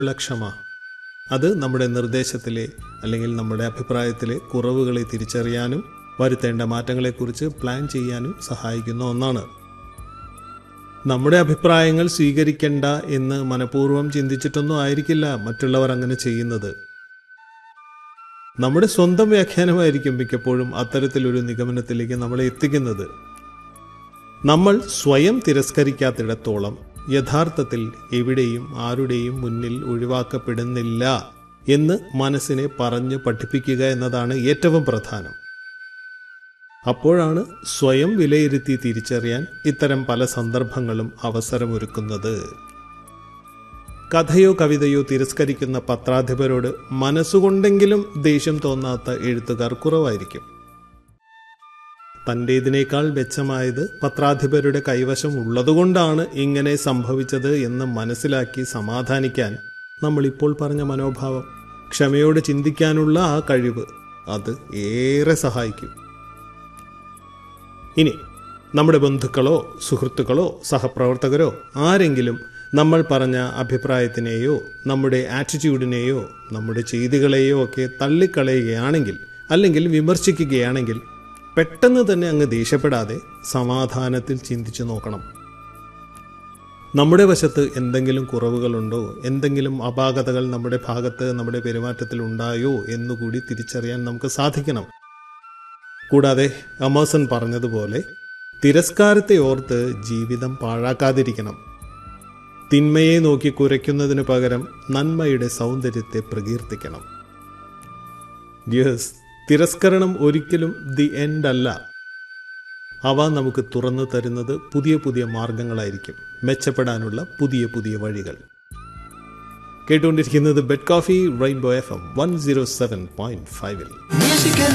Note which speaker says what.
Speaker 1: ഉള്ള ക്ഷമ അത് നമ്മുടെ നിർദ്ദേശത്തിലെ അല്ലെങ്കിൽ നമ്മുടെ അഭിപ്രായത്തിലെ കുറവുകളെ തിരിച്ചറിയാനും വരുത്തേണ്ട മാറ്റങ്ങളെക്കുറിച്ച് പ്ലാൻ ചെയ്യാനും സഹായിക്കുന്ന ഒന്നാണ് നമ്മുടെ അഭിപ്രായങ്ങൾ സ്വീകരിക്കണ്ട എന്ന് മനഃപൂർവ്വം ചിന്തിച്ചിട്ടൊന്നും ആയിരിക്കില്ല മറ്റുള്ളവർ അങ്ങനെ ചെയ്യുന്നത് നമ്മുടെ സ്വന്തം വ്യാഖ്യാനമായിരിക്കും മിക്കപ്പോഴും അത്തരത്തിലൊരു നിഗമനത്തിലേക്ക് നമ്മളെ എത്തിക്കുന്നത് നമ്മൾ സ്വയം തിരസ്കരിക്കാത്തിടത്തോളം യഥാർത്ഥത്തിൽ എവിടെയും ആരുടെയും മുന്നിൽ ഒഴിവാക്കപ്പെടുന്നില്ല എന്ന് മനസ്സിനെ പറഞ്ഞ് പഠിപ്പിക്കുക എന്നതാണ് ഏറ്റവും പ്രധാനം അപ്പോഴാണ് സ്വയം വിലയിരുത്തി തിരിച്ചറിയാൻ ഇത്തരം പല സന്ദർഭങ്ങളും അവസരമൊരുക്കുന്നത് കഥയോ കവിതയോ തിരസ്കരിക്കുന്ന പത്രാധിപരോട് മനസ്സുകൊണ്ടെങ്കിലും ദേഷ്യം തോന്നാത്ത എഴുത്തുകാർ കുറവായിരിക്കും തൻ്റേതിനേക്കാൾ മെച്ചമായത് പത്രാധിപരുടെ കൈവശം ഉള്ളതുകൊണ്ടാണ് ഇങ്ങനെ സംഭവിച്ചത് എന്ന് മനസ്സിലാക്കി സമാധാനിക്കാൻ നമ്മൾ ഇപ്പോൾ പറഞ്ഞ മനോഭാവം ക്ഷമയോട് ചിന്തിക്കാനുള്ള ആ കഴിവ് അത് ഏറെ സഹായിക്കും ഇനി നമ്മുടെ ബന്ധുക്കളോ സുഹൃത്തുക്കളോ സഹപ്രവർത്തകരോ ആരെങ്കിലും നമ്മൾ പറഞ്ഞ അഭിപ്രായത്തിനെയോ നമ്മുടെ ആറ്റിറ്റ്യൂഡിനെയോ നമ്മുടെ ചെയ്തികളെയോ ഒക്കെ തള്ളിക്കളയുകയാണെങ്കിൽ അല്ലെങ്കിൽ വിമർശിക്കുകയാണെങ്കിൽ പെട്ടെന്ന് തന്നെ അങ്ങ് ദേഷ്യപ്പെടാതെ സമാധാനത്തിൽ ചിന്തിച്ചു നോക്കണം നമ്മുടെ വശത്ത് എന്തെങ്കിലും കുറവുകളുണ്ടോ എന്തെങ്കിലും അപാകതകൾ നമ്മുടെ ഭാഗത്ത് നമ്മുടെ പെരുമാറ്റത്തിൽ ഉണ്ടായോ എന്നുകൂടി തിരിച്ചറിയാൻ നമുക്ക് സാധിക്കണം കൂടാതെ അമേസൺ പറഞ്ഞതുപോലെ തിരസ്കാരത്തെ ഓർത്ത് ജീവിതം പാഴാക്കാതിരിക്കണം തിന്മയെ നോക്കി കുരയ്ക്കുന്നതിനു പകരം നന്മയുടെ സൗന്ദര്യത്തെ പ്രകീർത്തിക്കണം യെസ് തിരസ്കരണം ഒരിക്കലും ദി എൻഡ് അല്ല അവ നമുക്ക് തുറന്നു തരുന്നത് പുതിയ പുതിയ മാർഗങ്ങളായിരിക്കും മെച്ചപ്പെടാനുള്ള പുതിയ പുതിയ വഴികൾ കേട്ടുകൊണ്ടിരിക്കുന്നത് bed coffee rainbow F M one zero seven point ഫൈവിൽ